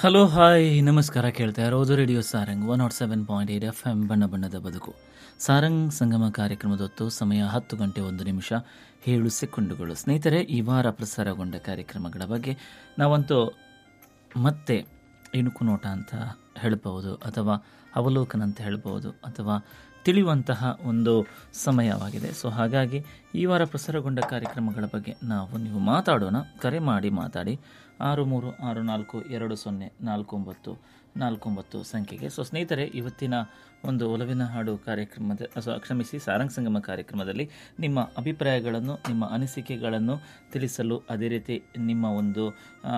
Hello hi ನಮಸ್ಕಾರ ಕೇಳ್ತಾ ಇರೋದು radio Sarang one not seven point eight F M ಬಣ್ಣ ಬಣ್ಣದ ಬದುಕು ಸಾರಂಗ್ ಸಂಗಮ ಕಾರ್ಯಕ್ರಮದ ಹೊತ್ತು ಸಮಯ ಹತ್ತು ಗಂಟೆ ಒಂದು ನಿಮಿಷ ಏಳು ಸೆಕೆಂಡುಗಳು ಸ್ನೇಹಿತರೆ ಈ ವಾರ ಪ್ರಸಾರಗೊಂಡ ಕಾರ್ಯಕ್ರಮಗಳ ಬಗ್ಗೆ ನಾವಂತೂ ಮತ್ತೆ ಇಣುಕು ನೋಟ ಅಂತ ಹೇಳ್ಬೋದು ಅಥವಾ ಅವಲೋಕನ ಅಂತ ಹೇಳ್ಬೋದು ಅಥವಾ ತಿಳಿಯುವಂತಹ ಒಂದು ಸಮಯವಾಗಿದೆ ಸೊ ಹಾಗಾಗಿ ಈ ವಾರ ಪ್ರಸಾರಗೊಂಡ ಕಾರ್ಯಕ್ರಮಗಳ ಬಗ್ಗೆ ನಾವು ನೀವು ಮಾತಾಡೋಣ ಕರೆ ಮಾಡಿ ಮಾತಾಡಿ ಆರು ಮೂರು ಆರು ನಾಲ್ಕು ಎರಡು ಸೊನ್ನೆ ನಾಲ್ಕು ಒಂಬತ್ತು ನಾಲ್ಕು ಒಂಬತ್ತು ಸಂಖ್ಯೆಗೆ ಸೊ ಸ್ನೇಹಿತರೆ ಇವತ್ತಿನ ಒಂದು ಒಲವಿನ ಹಾಡು ಕಾರ್ಯಕ್ರಮದ ಸೊ ಕ್ಷಮಿಸಿ ಸಾರಂಗ್ ಸಂಗಮ ಕಾರ್ಯಕ್ರಮದಲ್ಲಿ ನಿಮ್ಮ ಅಭಿಪ್ರಾಯಗಳನ್ನು ನಿಮ್ಮ ಅನಿಸಿಕೆಗಳನ್ನು ತಿಳಿಸಲು ಅದೇ ರೀತಿ ನಿಮ್ಮ ಒಂದು ಆ,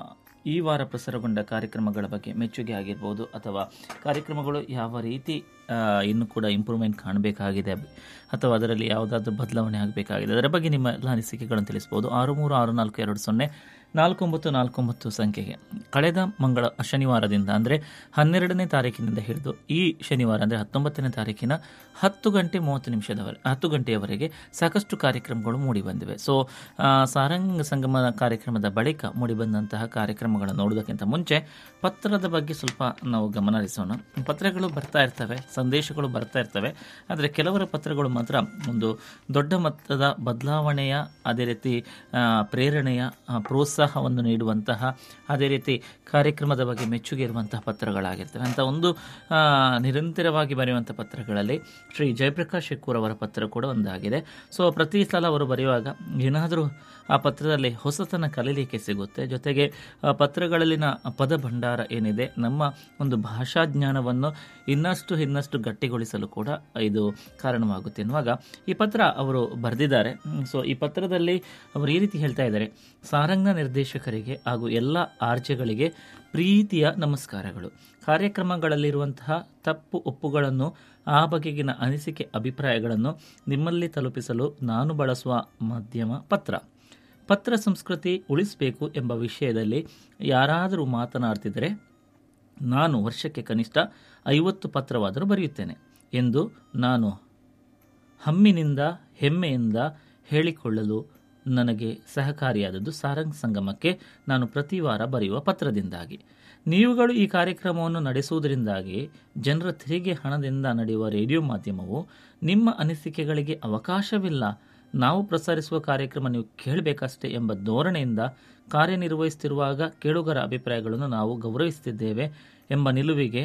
ಈ ವಾರ ಪ್ರಸಾರಗೊಂಡ ಕಾರ್ಯಕ್ರಮಗಳ ಬಗ್ಗೆ ಮೆಚ್ಚುಗೆ ಆಗಿರ್ಬೋದು ಅಥವಾ ಕಾರ್ಯಕ್ರಮಗಳು ಯಾವ ರೀತಿ ಆ, ಇನ್ನೂ ಕೂಡ ಇಂಪ್ರೂವ್ಮೆಂಟ್ ಕಾಣಬೇಕಾಗಿದೆ ಅಥವಾ ಅದರಲ್ಲಿ ಯಾವುದಾದ್ರೂ ಬದಲಾವಣೆ ಆಗಬೇಕಾಗಿದೆ ಅದರ ಬಗ್ಗೆ ನಿಮ್ಮ ಎಲ್ಲ ಅನಿಸಿಕೆಗಳನ್ನು ತಿಳಿಸ್ಬೋದು ಆರು ಮೂರು ಆರು ನಾಲ್ಕು ಎರಡು ಸೊನ್ನೆ ನಾಲ್ಕೊಂಬತ್ತು ನಾಲ್ಕೊಂಬತ್ತು ಸಂಖ್ಯೆಗೆ ಕಳೆದ ಮಂಗಳ ಶನಿವಾರದಿಂದ ಅಂದರೆ ಹನ್ನೆರಡನೇ ತಾರೀಕಿನಿಂದ ಹಿಡಿದು ಈ ಶನಿವಾರ ಅಂದರೆ ಹತ್ತೊಂಬತ್ತನೇ ತಾರೀಕಿನ ಹತ್ತು ಗಂಟೆ ಮೂವತ್ತು ನಿಮಿಷದವರೆ ಹತ್ತು ಗಂಟೆಯವರೆಗೆ ಸಾಕಷ್ಟು ಕಾರ್ಯಕ್ರಮಗಳು ಮೂಡಿಬಂದಿವೆ ಸೊ ಆ, ಸಾರಂಗ್ ಸಂಗಮ ಕಾರ್ಯಕ್ರಮದ ಬಳಿಕ ಮೂಡಿಬಂದಂತಹ ಕಾರ್ಯಕ್ರಮಗಳನ್ನು ನೋಡೋದಕ್ಕಿಂತ ಮುಂಚೆ ಪತ್ರದ ಬಗ್ಗೆ ಸ್ವಲ್ಪ ನಾವು ಗಮನ ಹರಿಸೋಣ ಪತ್ರಗಳು ಬರ್ತಾ ಇರ್ತವೆ ಸಂದೇಶಗಳು ಬರ್ತಾ ಇರ್ತವೆ ಆದರೆ ಕೆಲವರ ಪತ್ರಗಳು ಮಾತ್ರ ಒಂದು ದೊಡ್ಡ ಮೊತ್ತದ ಬದಲಾವಣೆಯ ಅದೇ ರೀತಿ ಆ, ಪ್ರೇರಣೆಯ ಆ, ಪ್ರೋತ್ಸಾಹವನ್ನು ನೀಡುವಂತಹ ಅದೇ ರೀತಿ ಕಾರ್ಯಕ್ರಮದ ಬಗ್ಗೆ ಮೆಚ್ಚುಗೆ ಇರುವಂತಹ ಪತ್ರಗಳಾಗಿರ್ತವೆ ಅಂತ ಒಂದು ಆ, ನಿರಂತರವಾಗಿ ಬರೆಯುವಂಥ ಪತ್ರಗಳಲ್ಲಿ ಶ್ರೀ ಜಯಪ್ರಕಾಶ್ ಶೆಕ್ಕೂರ್ ಅವರ ಪತ್ರ ಕೂಡ ಒಂದಾಗಿದೆ ಸೊ ಪ್ರತಿ ಸಲ ಅವರು ಬರೆಯುವಾಗ ಏನಾದರೂ ಆ ಪತ್ರದಲ್ಲಿ ಹೊಸತನ ಕಲೀಲಿಕ್ಕೆ ಸಿಗುತ್ತೆ ಜೊತೆಗೆ ಆ ಪತ್ರಗಳಲ್ಲಿನ ಪದ ಭಂಡಾರ ಏನಿದೆ ನಮ್ಮ ಒಂದು ಭಾಷಾ ಜ್ಞಾನವನ್ನು ಇನ್ನಷ್ಟು ಇನ್ನಷ್ಟು ಗಟ್ಟಿಗೊಳಿಸಲು ಕೂಡ ಇದು ಕಾರಣವಾಗುತ್ತೆ ಎನ್ನುವಾಗ ಈ ಪತ್ರ ಅವರು ಬರೆದಿದ್ದಾರೆ ಸೊ ಈ ಪತ್ರದಲ್ಲಿ ಅವರು ಈ ರೀತಿ ಹೇಳ್ತಾ ಇದ್ದಾರೆ ಸಾರಂಗ್ನ ನಿರ್ದೇಶಕರಿಗೆ ಹಾಗೂ ಎಲ್ಲ ಆರ್ಜೆಗಳಿಗೆ ಪ್ರೀತಿಯ ನಮಸ್ಕಾರಗಳು ಕಾರ್ಯಕ್ರಮಗಳಲ್ಲಿರುವಂತಹ ತಪ್ಪು ಒಪ್ಪುಗಳನ್ನು ಆ ಬಗೆಗಿನ ಅನಿಸಿಕೆ ಅಭಿಪ್ರಾಯಗಳನ್ನು ನಿಮ್ಮಲ್ಲಿ ತಲುಪಿಸಲು ನಾನು ಬಳಸುವ ಮಾಧ್ಯಮ ಪತ್ರ ಪತ್ರ ಸಂಸ್ಕೃತಿ ಉಳಿಸಬೇಕು ಎಂಬ ವಿಷಯದಲ್ಲಿ ಯಾರಾದರೂ ಮಾತನಾಡ್ತಿದ್ದರೆ ನಾನು ವರ್ಷಕ್ಕೆ ಕನಿಷ್ಠ ಐವತ್ತು ಪತ್ರವಾದರೂ ಬರೆಯುತ್ತೇನೆ ಎಂದು ನಾನು ಹಮ್ಮಿನಿಂದ ಹೆಮ್ಮೆಯಿಂದ ಹೇಳಿಕೊಳ್ಳಲು ನನಗೆ ಸಹಕಾರಿಯಾದದ್ದು ಸಾರಂಗ್ ಸಂಗಮಕ್ಕೆ ನಾನು ಪ್ರತಿ ವಾರ ಬರೆಯುವ ಪತ್ರದಿಂದಾಗಿ ನೀವುಗಳು ಈ ಕಾರ್ಯಕ್ರಮವನ್ನು ನಡೆಸುವುದರಿಂದಾಗಿ ಜನರ ತೆರಿಗೆ ಹಣದಿಂದ ನಡೆಯುವ ರೇಡಿಯೋ ಮಾಧ್ಯಮವು ನಿಮ್ಮ ಅನಿಸಿಕೆಗಳಿಗೆ ಅವಕಾಶವಿಲ್ಲ ನಾವು ಪ್ರಸಾರಿಸುವ ಕಾರ್ಯಕ್ರಮ ನೀವು ಕೇಳಬೇಕಷ್ಟೇ ಎಂಬ ಧೋರಣೆಯಿಂದ ಕಾರ್ಯನಿರ್ವಹಿಸುತ್ತಿರುವಾಗ ಕೇಳುಗರ ಅಭಿಪ್ರಾಯಗಳನ್ನು ನಾವು ಗೌರವಿಸುತ್ತಿದ್ದೇವೆ ಎಂಬ ನಿಲುವಿಗೆ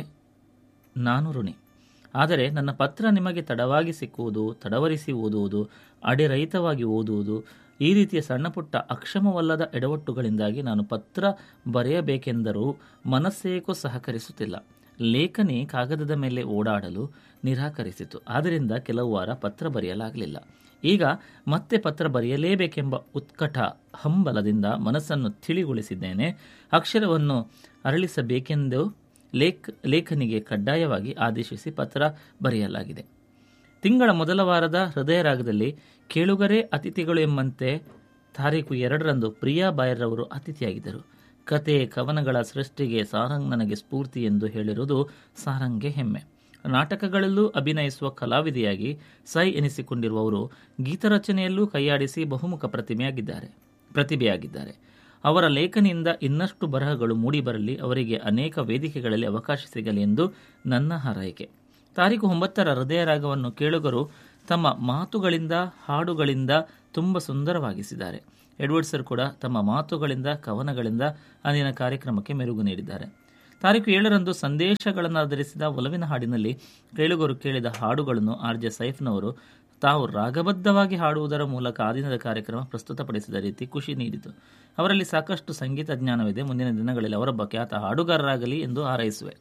ನಾನು ಋಣಿ ಆದರೆ ನನ್ನ ಪತ್ರ ನಿಮಗೆ ತಡವಾಗಿ ಸಿಕ್ಕುವುದು ತಡವರಿಸಿ ಓದುವುದು ಅಡೆರಹಿತವಾಗಿ ಓದುವುದು ಈ ರೀತಿಯ ಸಣ್ಣಪುಟ್ಟ ಅಕ್ಷಮವಲ್ಲದ ಎಡವಟ್ಟುಗಳಿಂದಾಗಿ ನಾನು ಪತ್ರ ಬರೆಯಬೇಕೆಂದರೂ ಮನಸ್ಸೇಕೋ ಸಹಕರಿಸುತ್ತಿಲ್ಲ ಲೇಖನಿ ಕಾಗದದ ಮೇಲೆ ಓಡಾಡಲು ನಿರಾಕರಿಸಿತು ಆದ್ದರಿಂದ ಕೆಲವು ವಾರ ಪತ್ರ ಬರೆಯಲಾಗಲಿಲ್ಲ ಈಗ ಮತ್ತೆ ಪತ್ರ ಬರೆಯಲೇಬೇಕೆಂಬ ಉತ್ಕಟ ಹಂಬಲದಿಂದ ಮನಸ್ಸನ್ನು ತಿಳಿಗೊಳಿಸಿದ್ದೇನೆ ಅಕ್ಷರವನ್ನು ಅರಳಿಸಬೇಕೆಂದು ಲೇಖ ಲೇಖನಿಗೆ ಕಡ್ಡಾಯವಾಗಿ ಆದೇಶಿಸಿ ಪತ್ರ ಬರೆಯಲಾಗಿದೆ ತಿಂಗಳ ಮೊದಲ ವಾರದ ಹೃದಯ ರಾಗದಲ್ಲಿ ಕೇಳುಗರೇ ಅತಿಥಿಗಳು ಎಂಬಂತೆ ತಾರೀಕು ಎರಡರಂದು ಪ್ರಿಯಾ ಬಾಯರ್ರವರು ಅತಿಥಿಯಾಗಿದ್ದರು ಕತೆ ಕವನಗಳ ಸೃಷ್ಟಿಗೆ ಸಾರಂಗ್ ನನಗೆ ಸ್ಫೂರ್ತಿ ಎಂದು ಹೇಳಿರುವುದು ಸಾರಂಗ್ಗೆ ಹೆಮ್ಮೆ ನಾಟಕಗಳಲ್ಲೂ ಅಭಿನಯಿಸುವ ಕಲಾವಿದೆಯಾಗಿ ಸೈ ಎನಿಸಿಕೊಂಡಿರುವವರು ಗೀತರಚನೆಯಲ್ಲೂ ಕೈಯಾಡಿಸಿ ಬಹುಮುಖ ಪ್ರತಿಮೆಯಾಗಿದ್ದಾರೆ ಪ್ರತಿಭೆಯಾಗಿದ್ದಾರೆ ಅವರ ಲೇಖನಿಯಿಂದ ಇನ್ನಷ್ಟು ಬರಹಗಳು ಮೂಡಿಬರಲಿ ಅವರಿಗೆ ಅನೇಕ ವೇದಿಕೆಗಳಲ್ಲಿ ಅವಕಾಶ ಸಿಗಲಿ ಎಂದು ನನ್ನ ಹಾರೈಕೆ ತಾರೀಕು ಒಂಬತ್ತರ ಹೃದಯ ರಾಗವನ್ನು ಕೇಳುಗರು ತಮ್ಮ ಮಾತುಗಳಿಂದ ಹಾಡುಗಳಿಂದ ತುಂಬ ಸುಂದರವಾಗಿಸಿದ್ದಾರೆ ಎಡ್ವರ್ಡ್ ಸರ್ ಕೂಡ ತಮ್ಮ ಮಾತುಗಳಿಂದ ಕವನಗಳಿಂದ ಅಂದಿನ ಕಾರ್ಯಕ್ರಮಕ್ಕೆ ಮೆರುಗು ನೀಡಿದ್ದಾರೆ ತಾರೀಕು ಏಳರಂದು ಸಂದೇಶಗಳನ್ನು ಆಧರಿಸಿದ ಒಲವಿನ ಹಾಡಿನಲ್ಲಿ ಕೇಳುಗರು ಕೇಳಿದ ಹಾಡುಗಳನ್ನು ಆರ್ ಜೆ ಸೈಫ್ನವರು ತಾವು ರಾಗಬದ್ಧವಾಗಿ ಹಾಡುವುದರ ಮೂಲಕ ಆ ದಿನದ ಕಾರ್ಯಕ್ರಮ ಪ್ರಸ್ತುತಪಡಿಸಿದ ರೀತಿ ಖುಷಿ ನೀಡಿತು ಅವರಲ್ಲಿ ಸಾಕಷ್ಟು ಸಂಗೀತ ಜ್ಞಾನವಿದೆ ಮುಂದಿನ ದಿನಗಳಲ್ಲಿ ಅವರೊಬ್ಬ ಖ್ಯಾತ ಹಾಡುಗಾರರಾಗಲಿ ಎಂದು ಹಾರೈಸುವೆ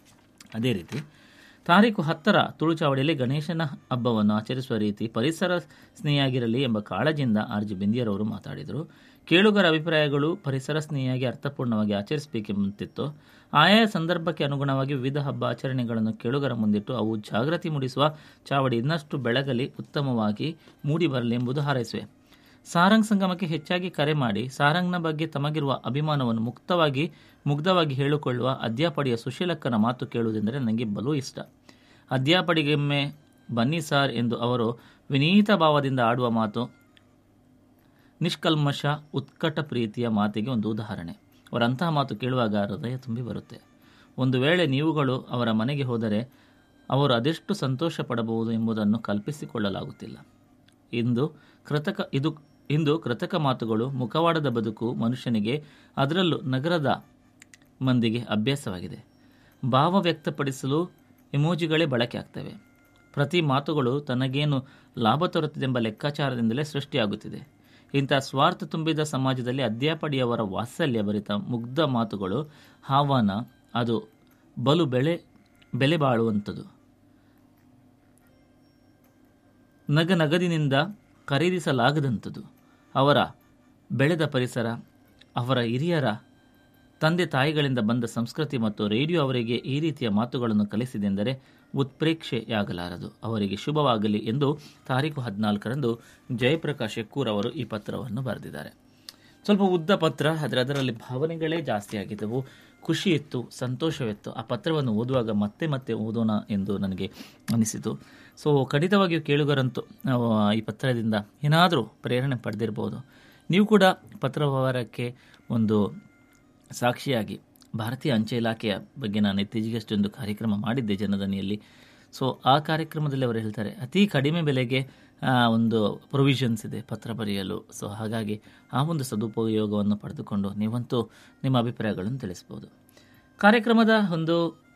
ಅದೇ ರೀತಿ ತಾರೀಕು ಹತ್ತರ ತುಳುಚಾವಡಿಯಲ್ಲಿ ಗಣೇಶನ ಹಬ್ಬವನ್ನು ಆಚರಿಸುವ ರೀತಿ ಪರಿಸರ ಸ್ನೇಹಿಯಾಗಿರಲಿ ಎಂಬ ಕಾಳಜಿಯಿಂದ ಆರ್ ಜಿ ಬಿಂದಿಯರವರು ಮಾತಾಡಿದರು ಕೇಳುಗರ ಅಭಿಪ್ರಾಯಗಳು ಪರಿಸರ ಸ್ನೇಹಿಯಾಗಿ ಅರ್ಥಪೂರ್ಣವಾಗಿ ಆಚರಿಸಬೇಕೆಂಬಂತಿತ್ತು ಆಯಾ ಸಂದರ್ಭಕ್ಕೆ ಅನುಗುಣವಾಗಿ ವಿವಿಧ ಹಬ್ಬ ಆಚರಣೆಗಳನ್ನು ಕೇಳುಗರ ಮುಂದಿಟ್ಟು ಅವು ಜಾಗೃತಿ ಮೂಡಿಸುವ ಚಾವಡಿ ಇನ್ನಷ್ಟು ಬೆಳಗಲಿ ಉತ್ತಮವಾಗಿ ಮೂಡಿಬರಲಿ ಎಂಬುದು ಹಾರೈಸುವೆ ಸಾರಂಗ್ ಸಂಗಮಕ್ಕೆ ಹೆಚ್ಚಾಗಿ ಕರೆ ಮಾಡಿ ಸಾರಂಗ್ನ ಬಗ್ಗೆ ತಮಗಿರುವ ಅಭಿಮಾನವನ್ನು ಮುಕ್ತವಾಗಿ ಮುಗ್ಧವಾಗಿ ಹೇಳಿಕೊಳ್ಳುವ ಅಧ್ಯಾಪಡಿಯ ಸುಶೀಲಕ್ಕನ ಮಾತು ಕೇಳುವುದೆಂದರೆ ನನಗೆ ಬಲು ಇಷ್ಟ ಅಧ್ಯಾಪಡಿಗೊಮ್ಮೆ ಬನ್ನಿ ಸಾರ್ ಎಂದು ಅವರು ವಿನೀತ ಭಾವದಿಂದ ಆಡುವ ಮಾತು ನಿಷ್ಕಲ್ಮಶ ಉತ್ಕಟ ಪ್ರೀತಿಯ ಮಾತಿಗೆ ಒಂದು ಉದಾಹರಣೆ ಅವರಂತಹ ಮಾತು ಕೇಳುವಾಗ ಹೃದಯ ತುಂಬಿ ಬರುತ್ತೆ ಒಂದು ವೇಳೆ ನೀವುಗಳು ಅವರ ಮನೆಗೆ ಹೋದರೆ ಅವರು ಅದೆಷ್ಟು ಸಂತೋಷ ಪಡಬಹುದು ಎಂಬುದನ್ನು ಕಲ್ಪಿಸಿಕೊಳ್ಳಲಾಗುತ್ತಿಲ್ಲ ಇಂದು ಕೃತಕ ಇದು ಇಂದು ಕೃತಕ ಮಾತುಗಳು ಮುಖವಾಡದ ಬದುಕು ಮನುಷ್ಯನಿಗೆ ಅದರಲ್ಲೂ ನಗರದ ಮಂದಿಗೆ ಅಭ್ಯಾಸವಾಗಿದೆ ಭಾವ ವ್ಯಕ್ತಪಡಿಸಲು ಎಮೋಜಿಗಳೇ ಬಳಕೆ ಆಗ್ತವೆ ಪ್ರತಿ ಮಾತುಗಳು ತನಗೇನು ಲಾಭ ತರುತ್ತದೆಂಬ ಲೆಕ್ಕಾಚಾರದಿಂದಲೇ ಸೃಷ್ಟಿಯಾಗುತ್ತಿದೆ ಇಂಥ ಸ್ವಾರ್ಥ ತುಂಬಿದ ಸಮಾಜದಲ್ಲಿ ಅಧ್ಯಾಪಡಿಯವರ ವಾತ್ಸಲ್ಯ ಭರಿತ ಮುಗ್ಧ ಮಾತುಗಳು ಆಹ್ವಾನ ಅದು ಬಲು ಬೆಳೆ ಬೆಲೆ ಬಾಳುವಂಥದ್ದು ನಗ ನಗದಿನಿಂದ ಖರೀದಿಸಲಾಗದಂಥದ್ದು ಅವರ ಬೆಳೆದ ಪರಿಸರ ಅವರ ಹಿರಿಯರ ತಂದೆ ತಾಯಿಗಳಿಂದ ಬಂದ ಸಂಸ್ಕೃತಿ ಮತ್ತು ರೇಡಿಯೋ ಅವರಿಗೆ ಈ ರೀತಿಯ ಮಾತುಗಳನ್ನು ಕಲಿಸಿದೆಂದರೆ ಉತ್ಪ್ರೇಕ್ಷೆಯಾಗಲಾರದು ಅವರಿಗೆ ಶುಭವಾಗಲಿ ಎಂದು ತಾರೀಕು ಹದಿನಾಲ್ಕರಂದು ಜಯಪ್ರಕಾಶ್ ಶೆಕ್ಕೂರ್ ಅವರು ಈ ಪತ್ರವನ್ನು ಬರೆದಿದ್ದಾರೆ ಸ್ವಲ್ಪ ಉದ್ದ ಪತ್ರ ಆದರೆ ಅದರಲ್ಲಿ ಭಾವನೆಗಳೇ ಜಾಸ್ತಿ ಆಗಿದ್ದವು ಖುಷಿ ಇತ್ತು ಸಂತೋಷವಿತ್ತು ಆ ಪತ್ರವನ್ನು ಓದುವಾಗ ಮತ್ತೆ ಮತ್ತೆ ಓದೋಣ ಎಂದು ನನಗೆ ಅನಿಸಿತು ಸೊ ಖಂಡಿತವಾಗಿಯೂ ಕೇಳುಗರಂತೂ ನಾವು ಈ ಪತ್ರದಿಂದ ಏನಾದರೂ ಪ್ರೇರಣೆ ಪಡೆದಿರ್ಬೋದು ನೀವು ಕೂಡ ಪತ್ರ ವ್ಯವಹಾರಕ್ಕೆ ಒಂದು ಸಾಕ್ಷಿಯಾಗಿ ಭಾರತೀಯ ಅಂಚೆ ಇಲಾಖೆಯ ಬಗ್ಗೆ ನಾನು ಇತ್ತೀಚೆಗಷ್ಟೊಂದು ಕಾರ್ಯಕ್ರಮ ಮಾಡಿದ್ದೆ ಜನದನಿಯಲ್ಲಿ ಸೊ ಆ ಕಾರ್ಯಕ್ರಮದಲ್ಲಿ ಅವರು ಹೇಳ್ತಾರೆ ಅತಿ ಕಡಿಮೆ ಬೆಲೆಗೆ ಆ, ಒಂದು ಪ್ರೊವಿಷನ್ಸ್ ಇದೆ ಪತ್ರ ಬರೆಯಲು ಸೊ ಹಾಗಾಗಿ ಆ ಒಂದು ಸದುಪಯೋಗವನ್ನು ಪಡೆದುಕೊಂಡು ನೀವಂತೂ ನಿಮ್ಮ ಅಭಿಪ್ರಾಯಗಳನ್ನು ತಿಳಿಸ್ಬೋದು ಕಾರ್ಯಕ್ರಮದ ಒಂದು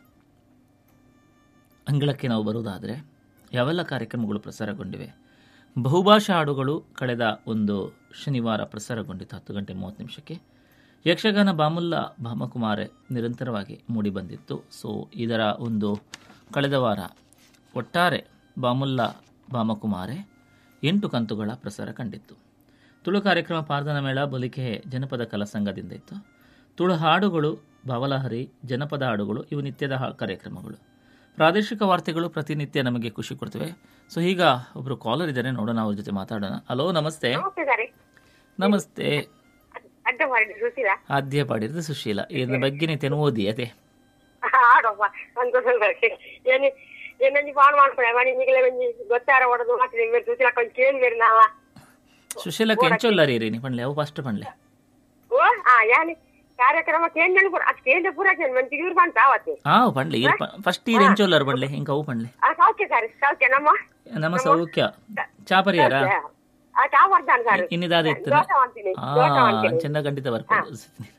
ಅಂಗಳಕ್ಕೆ ನಾವು ಬರುವುದಾದರೆ ಯಾವೆಲ್ಲ ಕಾರ್ಯಕ್ರಮಗಳು ಪ್ರಸಾರಗೊಂಡಿವೆ ಬಹುಭಾಷಾ ಹಾಡುಗಳು ಕಳೆದ ಒಂದು ಶನಿವಾರ ಪ್ರಸಾರಗೊಂಡಿತ್ತು ಹತ್ತು ಗಂಟೆ ಮೂವತ್ತು ನಿಮಿಷಕ್ಕೆ ಯಕ್ಷಗಾನ ಬಾಮುಲ್ಲ ಭಾಮಕುಮಾರೆ ನಿರಂತರವಾಗಿ ಮೂಡಿಬಂದಿತ್ತು ಸೊ ಇದರ ಒಂದು ಕಳೆದ ವಾರ ಒಟ್ಟಾರೆ ಬಾಮುಲ್ಲ ಭಾಮಕುಮಾರೆ ಎಂಟು ಕಂತುಗಳ ಪ್ರಸಾರ ಕಂಡಿತ್ತು ತುಳು ಕಾರ್ಯಕ್ರಮ ಪಾರ್ದನ ಮೇಳ ಬಲಿಕೆ ಜನಪದ ಕಲಾ ಸಂಘದಿಂದ ಇತ್ತು ತುಳು ಹಾಡುಗಳು ಭಾವಲಹರಿ ಜನಪದ ಹಾಡುಗಳು ಇವು ನಿತ್ಯದ ಹಾ- ಕಾರ್ಯಕ್ರಮಗಳು ಪ್ರಾದೇಶಿಕ ವಾರ್ತೆಗಳು ಪ್ರತಿನಿತ್ಯ ನಮಗೆ ಖುಷಿ ಕೊಡ್ತವೆ ಸೊ ಈಗ ಒಬ್ಬರು ಕಾಲರ್ ಇದ್ದಾರೆ ನೋಡೋಣ ಅವ್ರ ಜೊತೆ ಮಾತಾಡೋಣ ಹಲೋ ನಮಸ್ತೆ ನಮಸ್ತೆ ಸರ್ ನಮಸ್ತೆ ಅಡ್ಡ ಮಾಡಿ ಸುಶೀಲ ಆದ್ಯ ಪಾಡಿರೋದು ಸುಶೀಲ ಇದ್ರ ಬಗ್ಗೆ ನೀತೇನು ಓದಿ ಅದೇ ಆಡಪ್ಪ ಸಂತೋಷ ಏನು ಏನೊಂದು ಫೋನ್ ಮಾಡ್ಕೊಳೆ ಮಾಡಿ ಈಗಲೇ ಒಂಜಿ ಗೊತ್ತಾರ ಹೊಡೆದು ಮಾತ್ರ ಇವ್ರು ಸುಶೀಲ ಕೊಂಚ ಕೇಳಿದ್ರು ನಾವ ಸುಶೀಲ ಕೆಂಚೊಲ್ಲ ರೀ ನೀ ಪಣ್ಲೆ ಅವು ಫಸ್ಟ್ ಪಣ್ಲೆ ಓ ಆ ಯಾನಿ ಕಾರ್ಯಕ್ರಮ ಕೇಂದ್ರ ಪೂರ ಅದು ಕೇಂದ್ರ ಪೂರ ಮಂತಿ ಇವ್ರು ಬಂತ ಅವತ್ತು ಆ ಪಣ್ಲೆ ಇರ್ ಫಸ್ಟ್ ಈ ಎಂಚೊಲ್ಲರ್ ಪಣ್ಲೆ ಹಿಂಗ ಅವು ಪಣ್ಲೆ ಆ ಸೌಖ್ಯ ಸರ್ ಸೌಖ್ಯ ನಮ್ಮ ನಮ್ಮ ಸೌಖ್ಯ ಚಾಪರಿಯಾರ ಆ ಚಾ ಮಾಡ್ತಾನೆ ಸರ್ ಇನ್ನಿದಾದ ಇತ್ತು ದೋಟ ಅಂತೀನಿ ಆ ದೋಟ ಅಂತೀನಿ ಚೆಂದ ಖಂಡಿತ ಬರ್ಬೋದು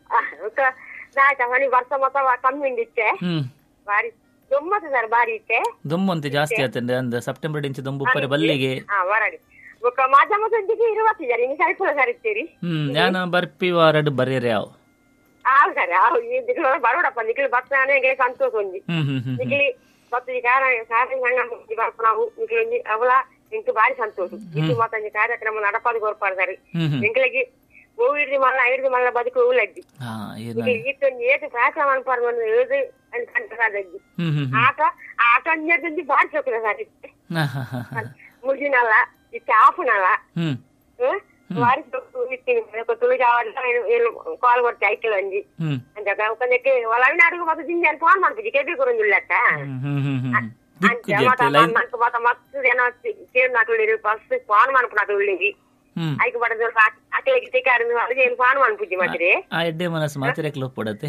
ನಾಯ್ತ ಮನಿ ವರ್ಷ ಮೊತ್ತ ಕಮ್ಮಿ ಇತ್ತೆ ಹ್ಮ್ ಬಾರಿ ಗಮ್ಮತ್ತು ಸರ್ ಬಾರಿ ಇತ್ತೆ ದೊಂಬಂತೆ ಜಾಸ್ತಿ ಆತಂದ್ರೆ ಅಂದ ಸೆಪ್ಟೆಂಬರ್ ಇಂಚ ದೊಂಬುಪ್ಪರೆ ಬಲ್ಲಿಗೆ ಹಾ ವರಡಿ ಬೊಕ್ಕ ಮಾಧ್ಯಮ ಸುದ್ದಿಗೆ ಇರುವತ್ತಿದ್ದಾರೆ ನೀವು ಸರಿಪುರ ಸರಿತೀರಿ ಹ್ಮ್ ನಾನು ಬರ್ಪಿ ವಾರಡ್ ಬರ್ಯರೆ ಯಾವ ಆವ್ ಸರ್ ಆವ್ ನಿಖಿಲ್ ಬರೋಡಪ್ಪ ನಿಖಿಲ್ ಬರ್ತಾನೆ ನಿಖಿಲ್ ಸಂತೋಷ ಒಂಜಿ ಹ್ಮ್ ಹ್ಮ್ ಹ್ಮ್ ನಿಖಿಲ್ ಬತ್ತು ಈ ಕಾರ ಕಾರ ಸಂಘ ಬರ್ಪ ನಾವು ನಿಖಿಲ್ ಒಂಜಿ ಅವಳ ಎಂಟು ಬಾರಿ ಸಂತೋಷ ಇದು ಮತ್ತೊಂದು ಕಾರ್ಯಕ್ರಮ ನಡಪಾದು ಗೋರ್ಪಾಡ್ತಾರೆ ಹ್ಮ್ ಹ್ಮ್ ನಿಖಿಲಿಗೆ ಹೂವು ಹಿಡಿದು ಮಲ್ಲ ಹಿಡಿದು ಮಲ್ಲ ಬದುಕು ಉಳ್ಳಜ್ಜಿ ಹಾ ಏನು ನಿಖಿಲ್ ಇತ್ತೊಂದು ಏತು ಪ್ರಾರ್ಥನೆ ಮಾಡ್ಬಾರ್ದು ಒಂದು ಏದು ಅಂತ ಕಂಡ್ರದಜ್ಜಿ ಹ್ಮ್ ಹ್ಮ್ ಹ್ಮ್ ಆಟ ಆ ಆಟ ಒಂಜಿ ಬಾರಿ ಚೊಕ್ಕದ ಸರ್ ಹಾ, ಹಾ, ಹಾ, ಹಾ. ಮುಗಿನಲ್ಲ ಇತ್ತು ಆಫುನಲ್ಲ ಹ್ಮ್ ಹ್ಮ್ ಬಾರಿ ಇತ್ತೀನಿ ತುಳಿದ ಕಾಲ್ ಕೊಡ್ತೆ ಐಕಲ್ ಒಂಜಿ ಹ್ಮ್ ಅಂತ ಒಂದಕ್ಕೆ ಒಳವಿನ ಅಡುಗೆ ಮತ್ತೆ ದಿಂಜಿ ಫೋನ್ ಮಾಡ್ಬಿಟ್ಟು ಕೆಟ್ಟಿ ಕೊರೊಂದಿಲ್ಲತ್ತ ಹ್ಮ್ ಹ್ಮ್ ಹ್ಮ್ ಹ್ಮ್ ದಿಕ್ಕು ಅಂತ ಜೆತ್ತೆ ಲೈನ್ ಮತ್ತೆ ಮತ್ತೆ ಮತ್ತೆ ಏನೋ ಕೇಳಿ ನಾಟುಳ್ಳಿರಿ ಫಸ್ಟ್ ಫೋನ್ ಮಾಡ್ಬಿಟ್ಟು ಉಳ್ಳಿರಿ ಹ್ಮ್ ಐಕ್ ಬಡದ ಅಕ್ಕಲಿಗೆ ತಿಕ್ಕಾರು ಅದಕ್ಕೆ ಏನು ಫೋನ್ ಮಾಡ್ಬಿಟ್ಟು ಮಾತ್ರಿ ಆ ಎಡ್ಡೆ ಮನಸ್ಸು ಮಾತಿರಕ್ಕೆ ಲೋಪಡತ್ತೆ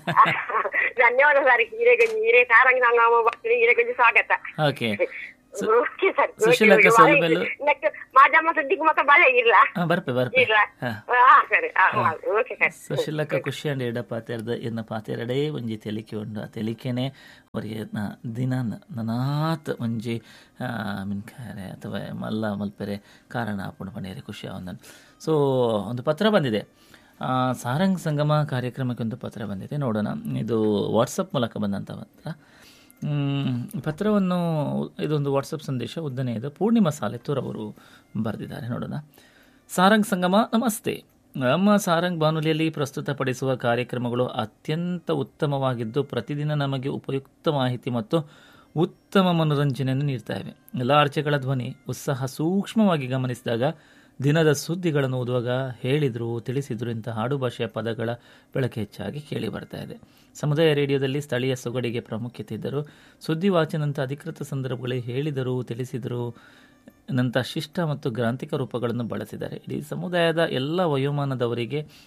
ಧನ್ಯವಾದ ಸರ್ ಹಿರೇಗಂಜಿ ಹಿರೇ ಸಾರಂಗಿ ಸಂಗಮ ಬರ್ತೀನಿ ಹಿರೇಗಂಜಿ ಸ್ವಾಗತ ಓಕೆ ಓಕೆ ಸರ್ ಸುಶೀಲಕ್ಕ ಸೌಲಭ್ಯಲು ನೆಕ್ಸ್ಟ್ ಮಾಜಮ್ಮ ಸುದ್ದಿಗೆ ಮತ್ತೆ ಬಳೆ ಇರ್ಲ ಹಾ ಬರ್ಪೆ ಬರ್ಪೆ ಇರ್ಲ ಹಾ ಹಾ ಸರಿ ಓಕೆ ಸರ್ ಸುಶೀಲಕ್ಕ ಖುಷಿ ಅಂಡ್ ಎಡ ಪಾತೆರ್ದ ಎನ್ನ ಪಾತೆರಡೇ ಒಂಜಿ ತೆಲಿಕೆ ಉಂಡು ಆ ತೆಲಿಕೆನೆ ಅವರಿಗೆ ನ- ದಿನ ನ- ನನಾತ್ ಒಂಜಿ ಮಿನ್ಕಾರೆ ಅಥವಾ ಮಲ್ಲ ಮಲ್ಪೆರೆ ಕಾರಣ ಆಪುಂಡು ಪಣಿಯರೆ ಖುಷಿ ಆವಂದನು ಸೊ ಒಂದು ಪತ್ರ ಬಂದಿದೆ ಆ, ಸಾರಂಗ್ ಸಂಗಮ ಕಾರ್ಯಕ್ರಮಕ್ಕೆ ಒಂದು ಪತ್ರ ಬಂದಿದೆ ನೋಡೋಣ ಇದು ವಾಟ್ಸಪ್ ಮೂಲಕ ಬಂದಂಥ ಪತ್ರ ಮ್, ಪತ್ರವನ್ನು ಇದೊಂದು ವಾಟ್ಸಪ್ ಸಂದೇಶ ಉದ್ದನೇ ಇದೆ ಪೂರ್ಣಿಮಾ ಸಾಲೆತ್ತೂರ್ ಅವರು ಬರೆದಿದ್ದಾರೆ ನೋಡೋಣ ಸಾರಂಗ್ ಸಂಗಮ ನಮಸ್ತೆ ನಮ್ಮ ಸಾರಂಗ್ ಬಾನುಲಿಯಲ್ಲಿ ಪ್ರಸ್ತುತಪಡಿಸುವ ಕಾರ್ಯಕ್ರಮಗಳು ಅತ್ಯಂತ ಉತ್ತಮವಾಗಿದ್ದು ಪ್ರತಿದಿನ ನಮಗೆ ಉಪಯುಕ್ತ ಮಾಹಿತಿ ಮತ್ತು ಉತ್ತಮ ಮನೋರಂಜನೆಯನ್ನು ನೀಡ್ತವೆ ಎಲ್ಲ ಅರ್ಚೆಗಳ ಧ್ವನಿ ಉತ್ಸಾಹ ಸೂಕ್ಷ್ಮವಾಗಿ ಗಮನಿಸಿದಾಗ ದಿನದ ಸುದ್ದಿಗಳನ್ನು ಓದುವಾಗ ಹೇಳಿದ್ರು ತಿಳಿಸಿದ್ರು ಇಂಥ ಆಡು ಭಾಷೆಯ ಪದಗಳ ಬಳಕೆ ಹೆಚ್ಚಾಗಿ ಕೇಳಿ ಬರ್ತಾ ಇದೆ ಸಮುದಾಯ ರೇಡಿಯೋದಲ್ಲಿ ಸ್ಥಳೀಯ ಸೊಗಡಿಗೆ ಪ್ರಾಮುಖ್ಯತೆ ಇದ್ದರು ಸುದ್ದಿ ವಾಚನಂತ ಅಧಿಕೃತ ಸಂದರ್ಭಗಳಲ್ಲಿ ಹೇಳಿದರು ತಿಳಿಸಿದರು ನಂತ ಶಿಷ್ಟ ಮತ್ತು ಗ್ರಾಂಥಿಕ ರೂಪಗಳನ್ನು ಬಳಸಿದ್ದಾರೆ ಇಡೀ ಸಮುದಾಯದ ಎಲ್ಲ ವಯೋಮಾನದವರಿಗೆ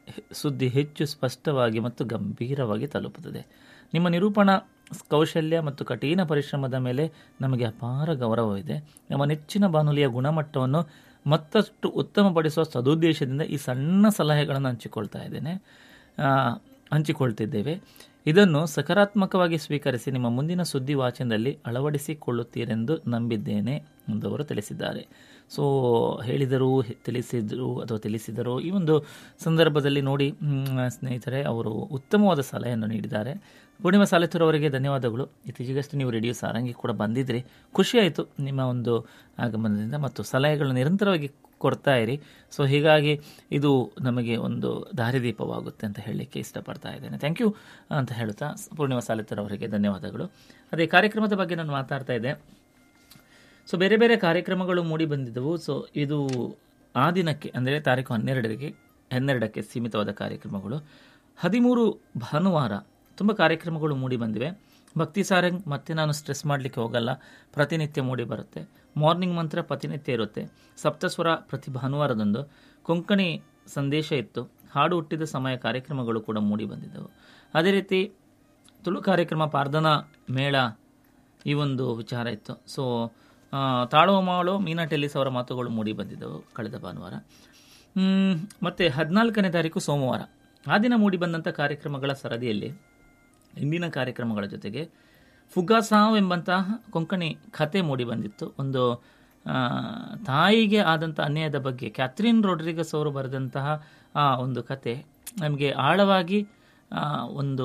ಸುದ್ದಿ ಹೆಚ್ಚು ಸ್ಪಷ್ಟವಾಗಿ ಮತ್ತು ಗಂಭೀರವಾಗಿ ತಲುಪುತ್ತದೆ ನಿಮ್ಮ ನಿರೂಪಣಾ ಕೌಶಲ್ಯ ಮತ್ತು ಕಠಿಣ ಪರಿಶ್ರಮದ ಮೇಲೆ ನಮಗೆ ಅಪಾರ ಗೌರವವಿದೆ ನಮ್ಮ ನೆಚ್ಚಿನ ಬಾನುಲಿಯ ಗುಣಮಟ್ಟವನ್ನು ಮತ್ತಷ್ಟು ಉತ್ತಮಪಡಿಸುವ ಸದುದ್ದೇಶದಿಂದ ಈ ಸಣ್ಣ ಸಲಹೆಗಳನ್ನು ಹಂಚಿಕೊಳ್ತಾ ಇದ್ದೇನೆ ಆ, ಹಂಚಿಕೊಳ್ತಿದ್ದೇವೆ ಇದನ್ನು ಸಕಾರಾತ್ಮಕವಾಗಿ ಸ್ವೀಕರಿಸಿ ನಿಮ್ಮ ಮುಂದಿನ ಸುದ್ದಿ ವಾಚನದಲ್ಲಿ ಅಳವಡಿಸಿಕೊಳ್ಳುತ್ತೀರೆಂದು ನಂಬಿದ್ದೇನೆ ಎಂದು ಅವರು ತಿಳಿಸಿದ್ದಾರೆ ಸೊ ಹೇಳಿದರು ಹೆ- ತಿಳಿಸಿದರು ಅಥವಾ ತಿಳಿಸಿದರು ಈ ಒಂದು ಸಂದರ್ಭದಲ್ಲಿ ನೋಡಿ ಮ್, ಸ್ನೇಹಿತರೆ ಅವರು ಉತ್ತಮವಾದ ಸಲಹೆಯನ್ನು ನೀಡಿದ್ದಾರೆ ಪೂರ್ಣಿಮಾ ಸಾಲಿತೂರ್ ಅವರಿಗೆ ಧನ್ಯವಾದಗಳು ಇತ್ತೀಚೆಗಷ್ಟೇ ನೀವು ರೇಡಿಯೋ ಸಾರಂಗಿ ಕೂಡ ಬಂದಿದ್ರಿ ಖುಷಿಯಾಯಿತು ನಿಮ್ಮ ಒಂದು ಆಗಮನದಿಂದ ಮತ್ತು ಸಲಹೆಗಳು ನಿರಂತರವಾಗಿ ಕೊಡ್ತಾ ಇರಿ ಸೊ ಹೀಗಾಗಿ ಇದು ನಮಗೆ ಒಂದು ದಾರಿದೀಪವಾಗುತ್ತೆ ಅಂತ ಹೇಳಲಿಕ್ಕೆ ಇಷ್ಟಪಡ್ತಾ ಇದ್ದೇನೆ ಥ್ಯಾಂಕ್ ಯು ಅಂತ ಹೇಳ್ತಾ ಪೂರ್ಣಿಮಾ ಸಾಲಿತರ್ ಅವರಿಗೆ ಧನ್ಯವಾದಗಳು ಅದೇ ಕಾರ್ಯಕ್ರಮದ ಬಗ್ಗೆ ನಾನು ಮಾತಾಡ್ತಾ ಇದ್ದೆ ಸೊ ಬೇರೆ ಬೇರೆ ಕಾರ್ಯಕ್ರಮಗಳು ಮೂಡಿ ಬಂದಿದ್ದವು ಸೊ ಇದು ಆ ದಿನಕ್ಕೆ ಅಂದರೆ ತಾರೀಕು ಹನ್ನೆರಡರಿಗೆ ಹನ್ನೆರಡಕ್ಕೆ ಸೀಮಿತವಾದ ಕಾರ್ಯಕ್ರಮಗಳು ಹದಿಮೂರು ಭಾನುವಾರ ತುಂಬ ಕಾರ್ಯಕ್ರಮಗಳು ಮೂಡಿ ಬಂದಿವೆ ಭಕ್ತಿ ಸಾರಂಗ್ ಮತ್ತೆ ನಾನು ಸ್ಟ್ರೆಸ್ ಮಾಡಲಿಕ್ಕೆ ಹೋಗಲ್ಲ ಪ್ರತಿನಿತ್ಯ ಮೂಡಿ ಬರುತ್ತೆ ಮಾರ್ನಿಂಗ್ ಮಂತ್ರ ಪ್ರತಿನಿತ್ಯ ಇರುತ್ತೆ ಸಪ್ತಸ್ವರ ಪ್ರತಿ ಭಾನುವಾರದಂದು ಕೊಂಕಣಿ ಸಂದೇಶ ಇತ್ತು ಹಾಡು ಹುಟ್ಟಿದ ಸಮಯ ಕಾರ್ಯಕ್ರಮಗಳು ಕೂಡ ಮೂಡಿ ಬಂದಿದ್ದವು ಅದೇ ರೀತಿ ತುಳು ಕಾರ್ಯಕ್ರಮ ಪ್ರಾರ್ಥನಾ ಮೇಳ ಈ ಒಂದು ವಿಚಾರ ಇತ್ತು ಸೊ ಆ, ತಾಳೋ ಮಾಳೋ ಮೀನಾ ಟೆಲ್ಲಿಸ್ ಅವರ ಮಾತುಗಳು ಮೂಡಿ ಬಂದಿದ್ದವು ಕಳೆದ ಭಾನುವಾರ ಮ್, ಮತ್ತೆ ಹದಿನಾಲ್ಕನೇ ತಾರೀಕು ಸೋಮವಾರ ಆ ದಿನ ಮೂಡಿ ಬಂದಂಥ ಕಾರ್ಯಕ್ರಮಗಳ ಸರದಿಯಲ್ಲಿ ಇಂದಿನ ಕಾರ್ಯಕ್ರಮಗಳ ಜೊತೆಗೆ ಫುಗಾಸಾವ್ ಎಂಬಂತಹ ಕೊಂಕಣಿ ಕತೆ ಮೂಡಿ ಬಂದಿತ್ತು ಒಂದು ಆ, ತಾಯಿಗೆ ಆದಂಥ ಅನ್ಯಾಯದ ಬಗ್ಗೆ ಕ್ಯಾಥರಿನ್ ರೋಡ್ರಿಗಸ್ ಅವರು ಬರೆದಂತಹ ಆ ಒಂದು ಕತೆ ನಮಗೆ ಆಳವಾಗಿ ಆ, ಒಂದು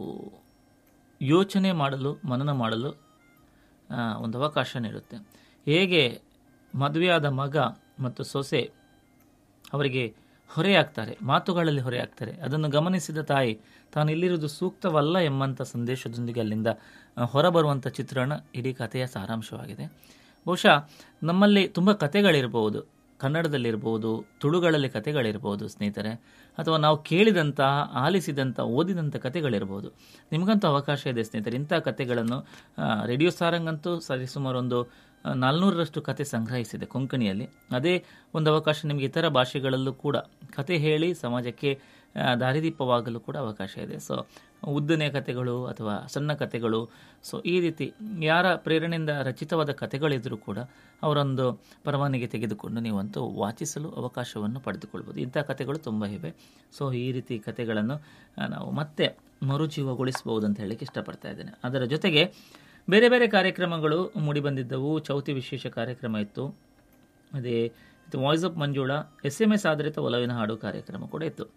ಯೋಚನೆ ಮಾಡಲು ಮನನ ಮಾಡಲು ಆ, ಒಂದು ಅವಕಾಶ ನೀಡುತ್ತೆ ಹೇಗೆ ಮದುವೆಯಾದ ಮಗ ಮತ್ತು ಸೊಸೆ ಅವರಿಗೆ ಹೊರೆಯಾಗ್ತಾರೆ ಮಾತುಗಳಲ್ಲಿ ಹೊರೆಯಾಗ್ತಾರೆ ಅದನ್ನು ಗಮನಿಸಿದ ತಾಯಿ ತಾನು ಇಲ್ಲಿರುವುದು ಸೂಕ್ತವಲ್ಲ ಎಂಬಂಥ ಸಂದೇಶದೊಂದಿಗೆ ಅಲ್ಲಿಂದ ಆ, ಹೊರಬರುವಂಥ ಚಿತ್ರಣ ಇಡೀ ಕಥೆಯ ಸಾರಾಂಶವಾಗಿದೆ ಬಹುಶಃ ನಮ್ಮಲ್ಲಿ ತುಂಬ ಕಥೆಗಳಿರ್ಬೋದು ಕನ್ನಡದಲ್ಲಿರ್ಬೋದು ತುಳುಗಳಲ್ಲಿ ಕಥೆಗಳಿರ್ಬೋದು ಸ್ನೇಹಿತರೆ ಅಥವಾ ನಾವು ಕೇಳಿದಂತಹ ಆಲಿಸಿದಂಥ ಓದಿದಂಥ ಕಥೆಗಳಿರ್ಬೋದು ನಿಮಗಂತೂ ಅವಕಾಶ ಇದೆ ಸ್ನೇಹಿತರೆ ಇಂಥ ಕಥೆಗಳನ್ನು ಆ, ರೇಡಿಯೋ ಸಾರಂಗಂತೂ ಸರಿಸುಮಾರು ಒಂದು ಆ, ನಾಲ್ನೂರರಷ್ಟು ಕತೆ ಸಂಗ್ರಹಿಸಿದೆ ಕೊಂಕಣಿಯಲ್ಲಿ ಅದೇ ಒಂದು ಅವಕಾಶ ನಿಮಗೆ ಇತರ ಭಾಷೆಗಳಲ್ಲೂ ಕೂಡ ಕತೆ ಹೇಳಿ ಸಮಾಜಕ್ಕೆ ಆ, ದಾರಿದೀಪವಾಗಲು ಕೂಡ ಅವಕಾಶ ಇದೆ ಸೊ ಉದ್ದನೆಯ ಕಥೆಗಳು ಅಥವಾ ಸಣ್ಣ ಕಥೆಗಳು ಸೊ ಈ ರೀತಿ ಯಾರ ಪ್ರೇರಣೆಯಿಂದ ರಚಿತವಾದ ಕಥೆಗಳಿದ್ರೂ ಕೂಡ ಅವರೊಂದು ಪರವಾನಗಿ ತೆಗೆದುಕೊಂಡು ನೀವಂತೂ ವಾಚಿಸಲು ಅವಕಾಶವನ್ನು ಪಡೆದುಕೊಳ್ಬೋದು ಇಂಥ ಕಥೆಗಳು ತುಂಬ ಇವೆ ಸೊ ಈ ರೀತಿ ಕಥೆಗಳನ್ನು ಆ, ನಾವು ಮತ್ತೆ ಮರುಜೀವಗೊಳಿಸಬಹುದು ಅಂತ ಹೇಳಕ್ಕೆ ಇಷ್ಟಪಡ್ತಾ ಇದ್ದೇನೆ ಅದರ ಜೊತೆಗೆ ಬೇರೆ ಬೇರೆ ಕಾರ್ಯಕ್ರಮಗಳು ಮೂಡಿಬಂದಿದ್ದವು ಚೌತಿ ವಿಶೇಷ ಕಾರ್ಯಕ್ರಮ ಇತ್ತು ಅದೇ ಇದು voice of Manjula S M S ಆಧಾರಿತ ಒಲವಿನ ಹಾಡು ಕಾರ್ಯಕ್ರಮ ಕೂಡ ಇತ್ತು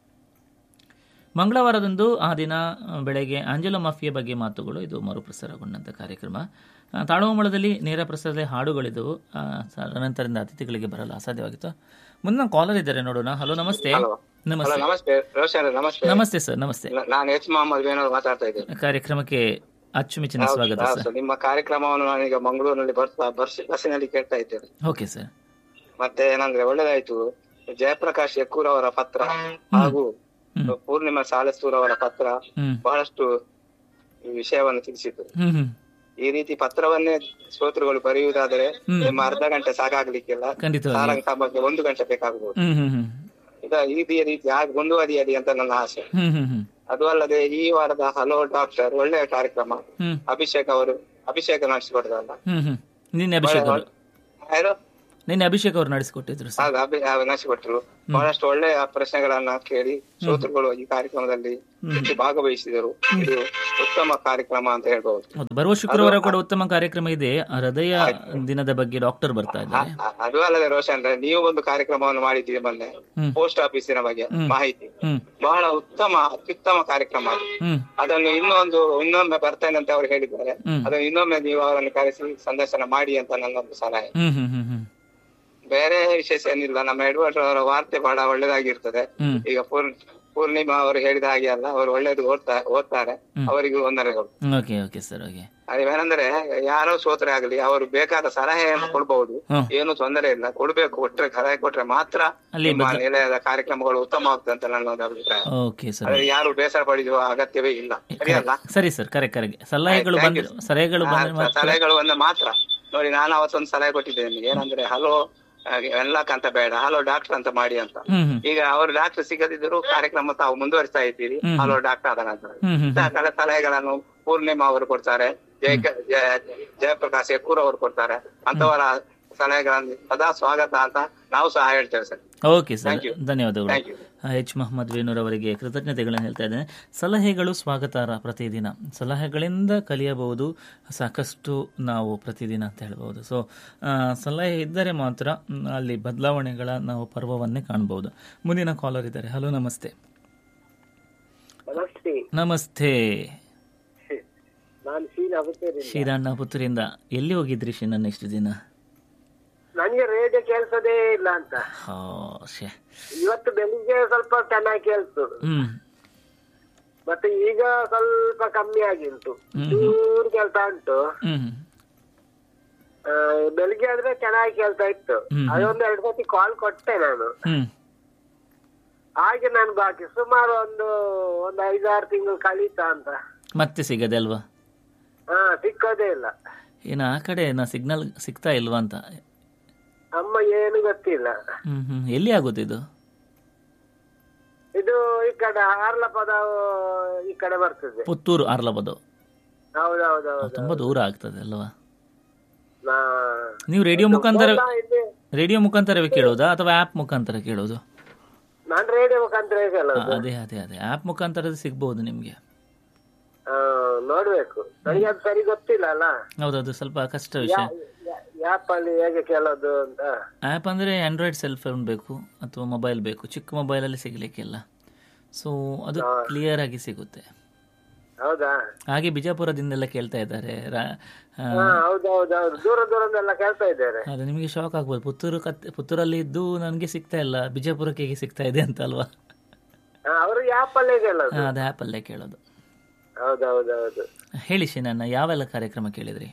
ಮಂಗಳವಾರದಂದು ಆ ದಿನ ಆ, ಬೆಳಗ್ಗೆ ಆಂಜಲೋ ಮಾಫಿಯಾ ಬಗ್ಗೆ ಮಾತುಗಳು ಇದು ಮರುಪ್ರಸಾರಗೊಂಡಂಥ ಕಾರ್ಯಕ್ರಮ ಆ, ತಾಳವಮಳದಲ್ಲಿ ನೇರ ಪ್ರಸಾರದಲ್ಲಿ ಹಾಡುಗಳಿದ್ದವು ಆ, ಸ- ಅನಂತರದಿಂದ ಅತಿಥಿಗಳಿಗೆ ಬರಲು ಅಸಾಧ್ಯವಾಗಿತ್ತು ಮುಂದಿನ ಕಾಲರ್ ಇದ್ದಾರೆ ನೋಡೋಣ ಹಲೋ ನಮಸ್ತೆ ಹಲೋ ನಮಸ್ತೆ ನಮಸ್ತೆ ರೋಷನ್ ನಮಸ್ತೆ ನಮಸ್ತೆ ಸರ್ ನಮಸ್ತೆ ನ- ನಾನು ಎಚ್ ಮೊಹಮ್ಮದ್ ಬೇನೂರ್ ಮಾತಾಡ್ತಾ ಇದ್ದೇನೆ ಕಾರ್ಯಕ್ರಮಕ್ಕೆ ಅಚ್ಚುಮೆಚ್ಚಿನ ಸ್ವಾಗತ ಹೌದು, ಸರ್ ನಿಮ್ಮ ಕಾರ್ಯಕ್ರಮವನ್ನು ನಾನೀಗ ಮಂಗಳೂರಿನಲ್ಲಿ ಬರ್ತಾ ಬಸ್ ಬಸ್ಸಿನಲ್ಲಿ ಕೇಳ್ತಾ ಇದ್ದೇನೆ ಓಕೆ ಸರ್ ಮತ್ತೆ ಏನಂದ್ರೆ ಒಳ್ಳೇದಾಯ್ತು ಜಯಪ್ರಕಾಶ್ ಯಕ್ಕೂರ್ ಅವರ ಪತ್ರ ಹಾಗೂ ಹ್ಮ್. ಪೂರ್ಣಿಮಾ ಸಾಲಸ್ತೂರ್ ಅವರ ಪತ್ರ ಹ್ಮ್ ಬಹಳಷ್ಟು ಈ ವಿಷಯವನ್ನು ತಿಳಿಸಿತು ಹ್ಮ್ ಹ್ಮ್ ಈ ರೀತಿ ಪತ್ರವನ್ನೇ ಶ್ರೋತೃಗಳು ಬರೆಯುವುದಾದರೆ ನಿಮ್ಮ ಅರ್ಧ ಗಂಟೆ ಸಾಕಾಗ್ಲಿಕ್ಕಿಲ್ಲ ಖಂಡಿತವಾಗಿ ಸಾರಂಗ ಬಗ್ಗೆ ಒಂದು ಗಂಟೆ ಬೇಕಾಗಬಹುದು ಹ್ಮ್ ಹ್ಮ್ ಹ್ಮ್ ಈಗ ಈ ರೀತಿ ಆಗಿ ಮುಂದುವರಿಯಲಿ ಅಂತ ನನ್ನ ಆಸೆ ಹ್ಮ್ ಹ್ಮ್ ಹ್ಮ್ ಅದು ಅಲ್ಲದೆ ಈ ವಾರದ ಹಲೋ ಡಾಕ್ಟರ್ ಒಳ್ಳೆಯ ಕಾರ್ಯಕ್ರಮ ಹ್ಮ್ ಅಭಿಷೇಕ್ ಅವರು ಅಭಿಷೇಕ ನಡೆಸಿಕೊಡ್ರಲ್ಲ ಹ್ಮ್ ಹ್ಮ್ ನಿನ್ನೆ ಅಭಿಷೇಕ್ ಅವರು ಯಾರು ನಿನ್ನೆ ಅಭಿಷೇಕ್ ಅವರು ನಡೆಸಿಕೊಟ್ಟಿದ್ರು ಸರ್ ಆಗ ಅಭಿ ಆ, ನಡೆಸಿಕೊಟ್ರು ಬಹಳಷ್ಟು ಒಳ್ಳೆಯ ಪ್ರಶ್ನೆಗಳನ್ನ ಕೇಳಿ ಶ್ರೋತೃಗಳು ಈ ಕಾರ್ಯಕ್ರಮದಲ್ಲಿ ಹೆಚ್ಚು ಭಾಗವಹಿಸಿದರು ಇದು ಉತ್ತಮ ಕಾರ್ಯಕ್ರಮ ಅಂತ ಹೇಳ್ಬಹುದು ಹೌದು ಬರುವ ಶುಕ್ರವಾರ ಕೂಡ ಉತ್ತಮ ಕಾರ್ಯಕ್ರಮ ಇದೆ ಆ ಹೃದಯ ದಿನದ ಬಗ್ಗೆ ಡಾಕ್ಟರ್ ಬರ್ತಾ ಇದ್ದಾರೆ ಅ- ಅದು ಅಲ್ಲದೆ ರೋಷನ್ ನೀವು ಒಂದು ಕಾರ್ಯಕ್ರಮವನ್ನು ಮಾಡಿದ್ದೀರಿ ಮೊನ್ನೆ ಹ್ಮ್. ಪೋಸ್ಟ್ ಆಫೀಸಿನ ಬಗ್ಗೆ ಮಾಹಿತಿ ಹ್ಮ್ ಬಹಳ ಉತ್ತಮ ಅತ್ಯುತ್ತಮ ಕಾರ್ಯಕ್ರಮ ಅದು. ಹ್ಮ್ ಅದನ್ನು ಇನ್ನೊಂದು ಇನ್ನೊಮ್ಮೆ ಬರ್ತೇನೆ ಅಂತ ಅವರು ಹೇಳಿದ್ದಾರೆ ಹ್ಮ್. ಅದನ್ನು ಇನ್ನೊಮ್ಮೆ ನೀವು ಅವರನ್ನು ಕರೆಸಿ ಸಂದರ್ಶನ ಮಾಡಿ ಅಂತ ನನ್ನೊಂದು ಸಲಹೆ ಹ್ಮ್ ಹ್ಮ್ ಹ್ಮ್ ಹ್ಮ್ ಬೇರೆ ವಿಶೇಷ ಏನಿಲ್ಲ ನಮ್ಮ ಎಡ್ವರ್ಡ್ ಅವರ ವಾರ್ತೆ ಬಹಳ ಒಳ್ಳೇದಾಗಿರ್ತದೆ ಹ್ಮ್ ಈಗ ಪೂರ್ ಪೂರ್ಣಿಮಾ ಅವರು ಹೇಳಿದ ಹಾಗೆ ಅಲ್ಲ ಅವರು ಒಳ್ಳೇದು ಓದ್ತಾ ಓದ್ತಾರೆ ಅವರಿಗೂ ವಂದನೆಗಳು ಓಕೆ ಓಕೆ ಸರ್ ಓಕೆ ಅದೇನಂದ್ರೆ ಯಾರೋ ಸೋತ್ರೆ ಆಗಲಿ ಅವರು ಬೇಕಾದ ಸಲಹೆಯನ್ನು ಕೊಡ್ಬಹುದು ಹ್ಮ್. ಏನು ತೊಂದರೆ ಇಲ್ಲ ಕೊಡ್ಬೇಕು ಕೊಟ್ರೆ ಸಲಹೆ ಕೊಟ್ರೆ ಮಾತ್ರ ಅಲ್ಲಿ ನಿಮ್ಮ ನಿಲಯದ ಕಾರ್ಯಕ್ರಮಗಳು ಉತ್ತಮ ಆಗ್ತದೆ ಅಂತ ನನ್ನ ಒಂದು ಅಭಿಪ್ರಾಯ ಓಕೆ ಸರ್ ಆದ್ರೆ ಯಾರು ಬೇಸರ ಪಡೆಯುವ ಅಗತ್ಯವೇ ಇಲ್ಲ ಸರಿಯಲ್ಲ ಸರಿ ಸರ್ ಕರೆಕ್ಟ್ ಕರೆಕ್ಟ್ ಸಲಹೆಗಳು Thank ಬಂದ್ರೆ ಸಲಹೆಗಳು ಆ, ಬಂದ್ರೆ ಮಾತ್ರ ಸಲಹೆಗಳು ಬಂದ್ರೆ ಮಾತ್ರ ನೋಡಿ ನಾನು ಅವತ್ತೊಂದು ಸಲಹೆ ಕೊಟ್ಟಿದ್ದೇನೆ ನಿಮ್ಗೆ. ಏನಂದ್ರೆ ಹಲೋ ಹಾಗೆ ವೆನ್ಲಾಕ್ ಅಂತ ಬೇಡ ಹಲೋ ಡಾಕ್ಟರ್ ಅಂತ ಮಾಡಿ ಅಂತ ಹ್ಮ್ ಹ್ಮ್ ಈಗ ಅವರು ಡಾಕ್ಟರ್ ಸಿಗದಿದ್ರು ಕಾರ್ಯಕ್ರಮ ತಾವು ಮುಂದುವರಿಸ್ತಾ ಇದ್ದೀರಿ ಹ್ಮ್. ಹಲೋ ಡಾಕ್ಟರ್ ಆದ ನಂತರ ಹ್ಮ್ ಹ್ಮ್ ಹ್ಮ್ ಇಂತಹ ಸಲಹೆಗಳನ್ನು ಪೂರ್ಣಿಮಾ ಅವರು ಕೊಡ್ತಾರೆ ಜಯ ಜಯ- ಜಯಪ್ರಕಾಶ್ ಯಕ್ಕೂರ್ ಅವರು ಕೊಡ್ತಾರೆ ಅಂತವರ ಸಲಹೆಗಳನ್ನು ಸದಾ ಸ್ವಾಗತ ಅಂತ ನಾವು ಸಹ ಹೇಳ್ತೇವೆ sir okay sir Thank you. ಧನ್ಯವಾದಗಳು Thank you. H Mohammed Venur ಅವರಿಗೆ ಕೃತಜ್ಞತೆಗಳನ್ನು ಹೇಳ್ತಾ ಇದ್ದೇನೆ ಸಲಹೆಗಳು ಸ್ವಾಗತಾರ್ಹ ಪ್ರತಿದಿನ ಸಲಹೆಗಳಿಂದ ಕಲಿಯಬಹುದು ಸಾಕಷ್ಟು ನಾವು ಪ್ರತಿದಿನ ಅಂತ ಹೇಳ್ಬೋದು ಸೊ ಸಲಹೆ ಇದ್ದರೆ ಮಾತ್ರ ಮ್, ಅಲ್ಲಿ ಬದಲಾವಣೆಗಳ ನಾವು ಪರ್ವವನ್ನೇ ಕಾಣಬಹುದು ಮುಂದಿನ ಕಾಲರ್ ಇದ್ದಾರೆ ಹಲೋ ನಮಸ್ತೆ ನಮಸ್ತೆ ನಮಸ್ತೆ ನಾನು ಶೀಲಾ ಪುತ್ತೂರಿಂದ ಶ್ರೀರಣ್ಣ ಪುತ್ತೂರಿಂದ ಎಲ್ಲಿ ಹೋಗಿದ್ರಿ ಶ್ರೀನನ್ನ ಇಷ್ಟು ದಿನ ನನಗೆ ರೇಡಿಯೋ ಕೇಳಿಸೋದೇ ಇಲ್ಲ ಅಂತ ಹಾ ಶೇ ಇವತ್ತು ಬೆಳಿಗ್ಗೆ ಸ್ವಲ್ಪ ಚೆನ್ನಾಗಿ ಕೇಳಿಸ್ತು ಹ್ಮ್ ಮತ್ತೆ ಈಗ ಸ್ವಲ್ಪ ಕಮ್ಮಿ ಆಗಿ ಉಂಟು ಹ್ಮ್. ಚೂರು ಕೇಳ್ತಾ ಉಂಟು ಹ್ಮ್ ಆ, ಬೆಳಿಗ್ಗೆ ಆದ್ರೆ ಚೆನ್ನಾಗಿ ಕೇಳ್ತಾ ಇತ್ತು ಹ್ಮ್. ಅದೊಂದು ಎರಡು ಸತಿ ಕಾಲ್ ಕೊಟ್ಟೆ ನಾನು ಹ್ಮ್ ಹಾಗೆ ನಾನು ಬಾಕಿ ಸುಮಾರು ಒಂದು ಒಂದು ಐದಾರು ತಿಂಗಳು ಕಳೀತಾ ಅಂತ ಮತ್ತೆ ಸಿಗದೆ ಅಲ್ವಾ ಹಾ ಸಿಕ್ಕೋದೇ ಇಲ್ಲ ಏನು ಆ ಕಡೆ ನಾ ಸಿಗ್ನಲ್ ಸಿಗ್ತಾ ಇಲ್ವಾ ಅಂತ ಅಮ್ಮ ಏನು ಗೊತ್ತಿಲ್ಲ ಹ್ಮ್ ಹ್ಮ್ ಎಲ್ಲಿ ಆಗುತ್ತೆ ಇದು ಇದು ಈ ಕಡೆ ಹಾರ್ಲಪದ ಈ ಕಡೆ ಬರ್ತದೆ ಪುತ್ತೂರು ಆರ್ಲಬದು ಹೌದೌದೌದು ತುಂಬಾ ದೂರ ಆಗ್ತದೆ ಅಲ್ವಾ ನಾ- ನೀವು ರೇಡಿಯೋ ಮುಖಾಂತರ ಫೋನ್ ಇಲ್ಲಿ ರೇಡಿಯೋ ಮುಖಾಂತರವೇ ಕೇಳೋದಾ ಅಥವಾ ಆ್ಯಪ್ ಮುಖಾಂತರ ಕೇಳೋದು ನಾನ್ ರೇಡಿಯೋ ಮುಖಾಂತರ ಆ, ಕೇಳೋದು ಅದೇ ಅದೇ ಅದೇ ಆ್ಯಪ್ ಮುಖಾಂತರ ಸಿಗ್ಬೋದು ನಿಮಗೆ ಆ, ನೋಡ್ಬೇಕು ನನಗೆ ಅದು ಸರಿ ಗೊತ್ತಿಲ್ಲ ಅಲ್ಲ ಹೌದೌದು ಸ್ವಲ್ಪ ಕಷ್ಟ ವಿಷಯ ಆ್ಯಪ್ ಅಲ್ಲಿ ಹೇಗೆ ಕೇಳೋದು ಅಂತ ಆ್ಯಪ್ ಅಂದರೆ ಆಂಡ್ರಾಯ್ಡ್ ಸೆಲ್ ಫೋನ್ ಬೇಕು ಅಥವಾ ಮೊಬೈಲ್ ಬೇಕು ಚಿಕ್ಕ ಮೊಬೈಲಲ್ಲಿ ಸಿಗಲಿಕ್ಕಿಲ್ಲ ಸೊ ಅದು ಕ್ಲಿಯರ್ ಆಗಿ ಸಿಗುತ್ತೆ ಹೌದಾ ಹಾಗೆ ಬಿಜಾಪುರದಿಂದೆಲ್ಲ ಕೇಳ್ತಾ ಇದ್ದಾರೆ ರಾ- ಆ, ಹಾ ಹೌದೌದೌದು ದೂರ ದೂರದೆಲ್ಲ ಕೇಳ್ತಾ ಇದ್ದಾರೆ ಅದು ನಿಮಗೆ ಶಾಕ್ ಆಗ್ಬೋದು ಪುತ್ತೂರು ಕತ್ ಪುತ್ತೂರಲ್ಲಿ ಇದ್ದು ನನಗೆ ಸಿಗ್ತಾ ಇಲ್ಲ ಬಿಜಾಪುರಕ್ಕೆ ಹೇಗೆ ಸಿಗ್ತಾ ಇದೆ ಅಂತ ಅಲ್ವಾ ಹಾ, ಅವರು ಆ್ಯಪ್ ಅಲ್ಲೇ ಕೇಳೋದು ಆ, ಅದು ಆ್ಯಪಲ್ಲೇ ಕೇಳೋದು ಹೌದೌದೌದು ಹೇಳಿ ನನ್ನ ಯಾವೆಲ್ಲ ಕಾರ್ಯಕ್ರಮ ಕೇಳಿದ್ರಿ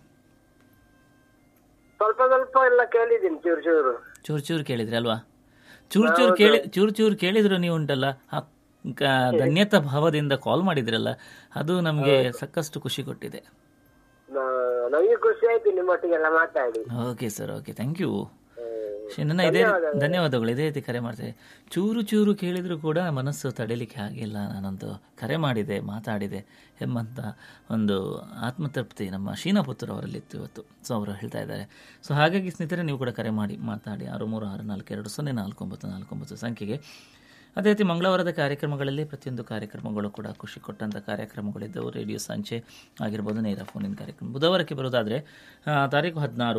ಸ್ವಲ್ಪ ಸ್ವಲ್ಪ ಎಲ್ಲ ಕೇಳಿದ್ದೀನಿ ಚೂರು ಚೂರು ಚೂರು ಚೂರು ಕೇಳಿದ್ರಿ ಅಲ್ವಾ ಚೂರು ಚೂರು ಕೇಳಿ ಚೂರು ಚೂರು ಕೇಳಿದ್ರು ನೀವು ಉಂಟಲ್ಲ ಆ ಕ- ಧನ್ಯತಾ ಭಾವದಿಂದ ಕಾಲ್ ಮಾಡಿದ್ರಲ್ಲ ಅದು ನಮಗೆ ಸಾಕಷ್ಟು ಖುಷಿ ಕೊಟ್ಟಿದೆ ನಾ- ನನಗೆ ಖುಷಿ ಆಯ್ತು ನಿಮ್ಮೊಟ್ಟಿಗೆಲ್ಲ ಮಾತಾಡಿ okay sir okay thank you hmm. ನನ್ನ ಇದೇ ಧನ್ಯವಾದಗಳು ಇದೇ ರೀತಿ ಕರೆ ಮಾಡ್ತೇವೆ ಚೂರು ಚೂರು ಕೇಳಿದ್ರು ಕೂಡ ಮನಸ್ಸು ತಡಿಲಿಕ್ಕೆ ಆಗಿಲ್ಲ ನಾನೊಂದು ಕರೆ ಮಾಡಿದೆ ಮಾತಾಡಿದೆ ಎಂಬಂತ ಒಂದು ಆತ್ಮತೃಪ್ತಿ ನಮ್ಮ ಶೀನಾಪುತ್ರ ಅವರಲ್ಲಿತ್ತು ಇವತ್ತು ಸೊ ಅವರು ಹೇಳ್ತಾ ಇದ್ದಾರೆ ಸೊ ಹಾಗಾಗಿ ಸ್ನೇಹಿತರೆ ನೀವು ಕೂಡ ಕರೆ ಮಾಡಿ ಮಾತಾಡಿ ಆರು ಮೂರು ಆರು ನಾಲ್ಕು ಎರಡು ಸೊನ್ನೆ ನಾಲ್ಕು ಒಂಬತ್ತು ನಾಲ್ಕು ಒಂಬತ್ತು ಸಂಖ್ಯೆಗೆ ಅದೇ ರೀತಿ ಮಂಗಳವಾರದ ಕಾರ್ಯಕ್ರಮಗಳಲ್ಲಿ ಪ್ರತಿಯೊಂದು ಕಾರ್ಯಕ್ರಮಗಳು ಕೂಡ ಖುಷಿ ಕೊಟ್ಟಂಥ ಕಾರ್ಯಕ್ರಮಗಳಿದ್ದವು ರೇಡಿಯೋ ಸಂಚೆ ಆಗಿರ್ಬೋದು ನೇರ ಫೋನಿನ ಕಾರ್ಯಕ್ರಮ ಬುಧವಾರಕ್ಕೆ ಬರೋದಾದರೆ ಆ, ತಾರೀಕು ಹದಿನಾರು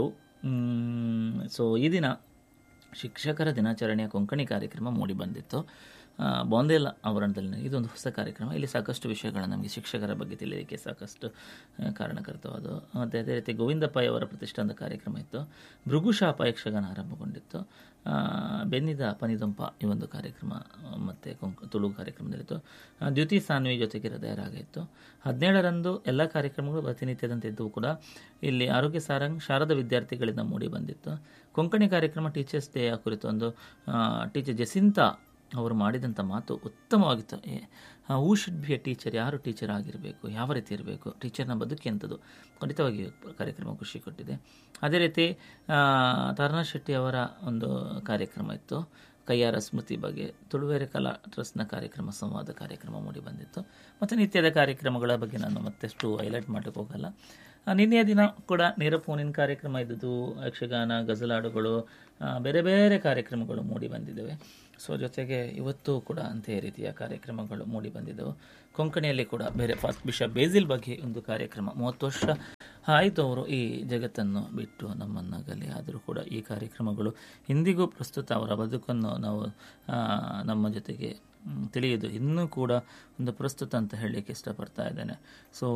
ಸೊ ಈ ದಿನ ಶಿಕ್ಷಕರ ದಿನಾಚರಣೆಯ ಕೊಂಕಣಿ ಕಾರ್ಯಕ್ರಮ ಮೂಡಿ ಬಂದಿತ್ತು ಆ, ಬಾಂದೇಲ ಆವರಣದಲ್ಲಿ ಇದೊಂದು ಹೊಸ ಕಾರ್ಯಕ್ರಮ ಇಲ್ಲಿ ಸಾಕಷ್ಟು ವಿಷಯಗಳು ನಮಗೆ ಶಿಕ್ಷಕರ ಬಗ್ಗೆ ತಿಳಿಯಲಿಕ್ಕೆ ಸಾಕಷ್ಟು ಆ, ಕಾರಣಕರ್ತವಾದವು ಮತ್ತು ಅದೇ ರೀತಿ ಗೋವಿಂದ ಪೈ ಅವರ ಪ್ರತಿಷ್ಠಾನದ ಕಾರ್ಯಕ್ರಮ ಇತ್ತು ಭೃಗುಶಾಪ ಯಕ್ಷಗಾನ ಆರಂಭಗೊಂಡಿತ್ತು ಆ, ಬೆನ್ನಿದ ಪನಿದಂಪ ಈ ಒಂದು ಕಾರ್ಯಕ್ರಮ ಮತ್ತು ಕೊಂಕ ತುಳು ಕಾರ್ಯಕ್ರಮದಲ್ಲಿತ್ತು ಆ, ದ್ಯುತಿ ಸಾನ್ವಿ ಜೊತೆಗೆ ಹೃದಯರಾಗಿತ್ತು ಹದಿನೇಳರಂದು ಎಲ್ಲ ಕಾರ್ಯಕ್ರಮಗಳು ಪ್ರತಿನಿತ್ಯದಂತೆ ಇದ್ದವು ಕೂಡ ಇಲ್ಲಿ ಆರೋಗ್ಯ ಸಾರಂಗ್ ಶಾರದ ವಿದ್ಯಾರ್ಥಿಗಳಿಂದ ಮೂಡಿ ಬಂದಿತ್ತು ಕೊಂಕಣಿ ಕಾರ್ಯಕ್ರಮ ಟೀಚರ್ಸ್ ಡೇ ಕುರಿತು ಒಂದು ಟೀಚರ್ ಜಸಿಂತಾ ಅವರು ಮಾಡಿದಂಥ ಮಾತು ಉತ್ತಮವಾಗಿತ್ತು who should be a teacher ಯಾರು ಟೀಚರ್ ಆಗಿರಬೇಕು ಯಾವ ರೀತಿ ಇರಬೇಕು ಟೀಚರ್ನ ಬದುಕಿ ಅಂಥದ್ದು ಖಂಡಿತವಾಗಿ ಕಾರ್ಯಕ್ರಮ ಖುಷಿ ಕೊಟ್ಟಿದೆ ಅದೇ ರೀತಿ ಆ, ತಾರನಾ ಶೆಟ್ಟಿ ಅವರ ಒಂದು ಕಾರ್ಯಕ್ರಮ ಇತ್ತು ಕೈಯಾರ ಸ್ಮೃತಿ ಬಗ್ಗೆ ತುಳುವೆರೆ ಕಲಾ ಟ್ರಸ್ಟ್ನ ಕಾರ್ಯಕ್ರಮ ಸಂವಾದ ಕಾರ್ಯಕ್ರಮ ಮೂಡಿ ಬಂದಿತ್ತು ಮತ್ತು ನಿತ್ಯದ ಕಾರ್ಯಕ್ರಮಗಳ ಬಗ್ಗೆ ನಾನು ಮತ್ತಷ್ಟು ಹೈಲೈಟ್ ಮಾಡಕ್ಕೆ ಹೋಗಲ್ಲ ಆ, ನಿನ್ನೆಯ ದಿನ ಕೂಡ ನೇರ ಫೋನಿನ ಕಾರ್ಯಕ್ರಮ ಇದ್ದದ್ದು ಯಕ್ಷಗಾನ ಗಜಲಾಡುಗಳು ಆ, ಬೇರೆ ಬೇರೆ ಕಾರ್ಯಕ್ರಮಗಳು ಮೂಡಿ ಬಂದಿದ್ದಾವೆ ಸೊ ಜೊತೆಗೆ ಇವತ್ತು ಕೂಡ ಅಂತೆಯೇ ರೀತಿಯ ಕಾರ್ಯಕ್ರಮಗಳು ಮೂಡಿ ಬಂದಿದ್ದವು ಕೊಂಕಣಿಯಲ್ಲಿ ಕೂಡ ಬೇರೆ ಫಾಸ್ಟ್ ಬಿಷಪ್ ಬೇಸಿಲ್ ಬಗ್ಗೆ ಒಂದು ಕಾರ್ಯಕ್ರಮ ಮೂವತ್ತು ವರ್ಷ ಆಯಿತು ಅವರು ಈ ಜಗತ್ತನ್ನು ಬಿಟ್ಟು ನಮ್ಮನ್ನಾಗಲಿ ಆದರೂ ಕೂಡ ಈ ಕಾರ್ಯಕ್ರಮಗಳು ಇಂದಿಗೂ ಪ್ರಸ್ತುತ ಅವರ ಬದುಕನ್ನು ನಾವು ಆ, ನಮ್ಮ ಜೊತೆಗೆ ಮ್, ತಿಳಿಯೋದು ಇನ್ನೂ ಕೂಡ ಒಂದು ಪ್ರಸ್ತುತ ಅಂತ ಹೇಳಲಿಕ್ಕೆ ಇಷ್ಟಪಡ್ತಾ ಇದ್ದೇನೆ ಸೊ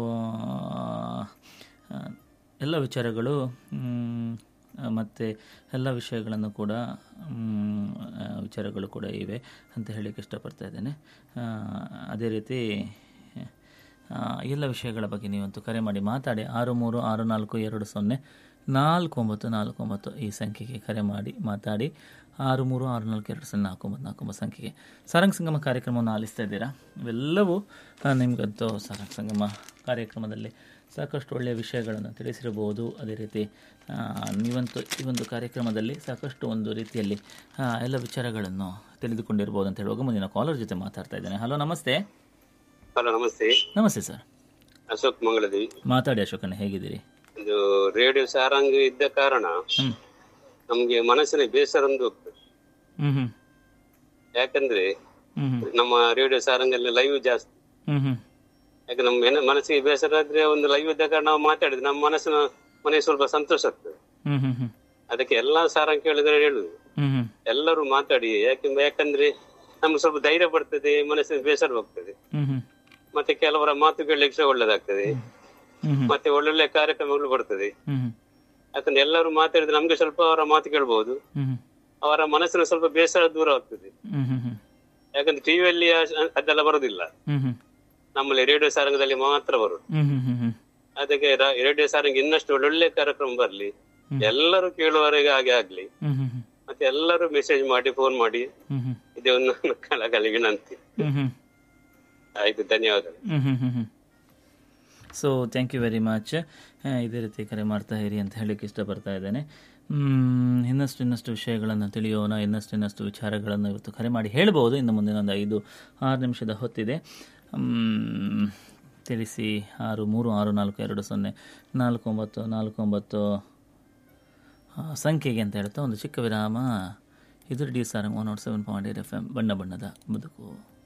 ಎಲ್ಲ ವಿಚಾರಗಳು ಮ್, ಮತ್ತು ಎಲ್ಲ ವಿಷಯಗಳನ್ನು ಕೂಡ ಮ್, ಆ, ವಿಚಾರಗಳು ಕೂಡ ಇವೆ ಅಂತ ಹೇಳಲಿಕ್ಕೆ ಇಷ್ಟಪಡ್ತಾ ಇದ್ದೇನೆ ಆ, ಅದೇ ರೀತಿ ಆ, ಎಲ್ಲ ವಿಷಯಗಳ ಬಗ್ಗೆ ನೀವಂತೂ ಕರೆ ಮಾಡಿ ಮಾತಾಡಿ ಆರು ಮೂರು ಆರು ನಾಲ್ಕು ಎರಡು ಸೊನ್ನೆ ನಾಲ್ಕು ಒಂಬತ್ತು ನಾಲ್ಕು ಒಂಬತ್ತು ಈ ಸಂಖ್ಯೆಗೆ ಕರೆ ಮಾಡಿ ಮಾತಾಡಿ ಆರು ಮೂರು ಆರು ನಾಲ್ಕು ಎರಡು ಸೊನ್ನೆ ನಾಲ್ಕು ಒಂಬತ್ತು ನಾಲ್ಕು ಒಂಬತ್ತು ಸಂಖ್ಯೆಗೆ ಸಾರಂಗ್ ಸಂಗಮ ಕಾರ್ಯಕ್ರಮವನ್ನು ಆಲಿಸ್ತಾ ಇದ್ದೀರಾ ಇವೆಲ್ಲವೂ ಆ, ನಿಮಗಂತೂ ಸಾರಂಗ್ ಸಂಗಮ ಕಾರ್ಯಕ್ರಮದಲ್ಲಿ ಸಾಕಷ್ಟು ಒಳ್ಳೆಯ ವಿಷಯಗಳನ್ನು ತಿಳಿಸಿರಬಹುದು ಅದೇ ರೀತಿ ಆ, ನೀವಂತೂ ಈ ಒಂದು ಕಾರ್ಯಕ್ರಮದಲ್ಲಿ ಸಾಕಷ್ಟು ಒಂದು ರೀತಿಯಲ್ಲಿ ಆ, ಎಲ್ಲ ವಿಚಾರಗಳನ್ನು ತಿಳಿದುಕೊಂಡಿರ್ಬೋದು ಅಂತ ಹೇಳುವಾಗ ಮುಂದಿನ ಕಾಲರ್ ಜೊತೆ ಮಾತಾಡ್ತಾ ಇದ್ದೇನೆ ಹಲೋ ನಮಸ್ತೆ ಹಲೋ ನಮಸ್ತೆ ನಮಸ್ತೆ ಸರ್ ಅಶೋಕ್ ಮಂಗಳದಿ ಮಾತಾಡಿ ಅಶೋಕಣ್ಣ ಹೇಗಿದ್ದೀರಿ ಇದು ರೇಡಿಯೋ ಸಾರಂಗ್ ಇದ್ದ ಕಾರಣ ಹ್ಮ್ ನಮ್ಗೆ ಮನಸ್ಸಿನ ಬೇಸರ ಒಂದು ಹೋಗ್ತದೆ ಹ್ಮ್ ಹ್ಮ್ ಯಾಕಂದ್ರೆ ಹ್ಮ್ ಹ್ಮ್ ನಮ್ಮ ರೇಡಿಯೋ ಸಾರಂಗಲ್ಲಿ ಲೈವ್ ಜಾಸ್ತಿ ಹ್ಮ್ ಹ್ಮ್ ಯಾಕೆ ನಮ್ಮ ಮನ- ಮನಸ್ಸಿಗೆ ಬೇಸರ ಆದ್ರೆ ಒಂದು ಲೈವ್ ಇದ್ದ ಕಾರಣ ನಾವು ಮಾತಾಡಿದ್ರೆ ನಮ್ಮ ಮನಸ್ಸಿನ ಮನೆಗೆ ಸ್ವಲ್ಪ ಸಂತೋಷ ಆಗ್ತದೆ ಹ್ಮ್ ಹ್ಮ್ ಹ್ಮ್ ಅದಕ್ಕೆ ಎಲ್ಲಾ ಸಾರಂಗ್ ಕೇಳಿದ್ರೆ ಹೇಳುದು ಹ್ಮ್ ಹ್ಮ್ ಎಲ್ಲರೂ ಮಾತಾಡಿ ಯಾಕಂದ್ರೆ ಯಾಕಂದ್ರೆ ನಮ್ಗೆ ಸ್ವಲ್ಪ ಧೈರ್ಯ ಬರ್ತದೆ ಮನಸ್ಸಿನ ಬೇಸರ ಹೋಗ್ತದೆ ಹ್ಮ್ ಹ್ಮ್ ಮತ್ತೆ ಕೆಲವರ ಮಾತು ಕೇಳಲಿಕ್ಕೆ ಸಹ ಒಳ್ಳೇದಾಗ್ತದೆ ಹ್ಮ್ ಹ್ಮ್ ಮತ್ತೆ ಒಳ್ಳೊಳ್ಳೆ ಕಾರ್ಯಕ್ರಮಗಳು ಬರ್ತದೆ ಹ್ಮ್ ಹ್ಮ್ ಯಾಕಂದ್ರೆ ಎಲ್ಲರೂ ಮಾತಾಡಿದ್ರೆ ನಮ್ಗೆ ಸ್ವಲ್ಪ ಅವರ ಮಾತು ಕೇಳ್ಬಹುದು ಹ್ಮ್ ಅವರ ಮನಸ್ಸಿನ ಸ್ವಲ್ಪ ಬೇಸರ ದೂರ ಆಗ್ತದೆ ಹ್ಮ್ ಹ್ಮ್ ಹ್ಮ್ ಯಾಕಂದ್ರೆ ಟಿವಿಯಲ್ಲಿ ಅದೆಲ್ಲ ಬರುದಿಲ್ಲ ಹ್ಮ್ ಹ್ಮ್ ನಮ್ಮಲ್ಲಿ ರೇಡಿಯೋ ಸಾರಂಗದಲ್ಲಿ ಮಾತ್ರ ಬರುದು ಹ್ಮ್ ಹ್ಮ್ ಹ್ಮ್ ಹ್ಮ್ ಅದಕ್ಕೆ ರಾ- ರೇಡಿಯೋ ಸಾರಂಗ ಇನ್ನಷ್ಟು ಒಳ್ಳೊಳ್ಳೆ ಕಾರ್ಯಕ್ರಮ ಬರ್ಲಿ ಎಲ್ಲರೂ ಕೇಳುವವರೆಗೆ ಹಾಗೆ ಆಗ್ಲಿ ಹ್ಮ್ ಹ್ಮ್ ಹ್ಮ್ ಮತ್ತೆ ಎಲ್ಲರೂ ಮೆಸೇಜ್ ಮಾಡಿ ಫೋನ್ ಮಾಡಿ ಹ್ಮ್ ಹ್ಮ್ ಇದೇ ಒಂದು ನನ್ನ ಕಳಕಳಿ ವಿನಂತಿ ಹ್ಮ್ ಹ್ಮ್ ಆಯ್ತು ಧನ್ಯವಾದಗಳು hmm hmm hmm hmm so thank you very much ಇದೇ ರೀತಿ ಕರೆ ಮಾಡ್ತಾ ಇರಿ ಅಂತ ಹೇಳಲಿಕ್ಕೆ ಇಷ್ಟಪಡ್ತಾ ಇದ್ದೇನೆ ಮ್, ಇನ್ನಷ್ಟು ಇನ್ನಷ್ಟು ವಿಷಯಗಳನ್ನು ತಿಳಿಯೋಣ ಇನ್ನಷ್ಟು ಇನ್ನಷ್ಟು ವಿಚಾರಗಳನ್ನು ಇವತ್ತು ಕರೆ ಮಾಡಿ ಹೇಳ್ಬೋದು ಇನ್ನು ಮುಂದಿನ ಒಂದು ಐದು ಆರು ನಿಮಿಷದ ಹೊತ್ತಿದೆ ಮ್, ತಿಳಿಸಿ ಆರು ಮೂರು ಆರು ನಾಲ್ಕು ಎರಡು ಸೊನ್ನೆ ನಾಲ್ಕು ಒಂಬತ್ತು ನಾಲ್ಕು ಒಂಬತ್ತು ಆ, ಸಂಖ್ಯೆಗೆ ಅಂತ ಹೇಳ್ತಾ ಒಂದು ಚಿಕ್ಕ ವಿರಾಮ ಇದು D Sarang one not seven point eight F M ಬಣ್ಣ ಬಣ್ಣದ ಬದುಕು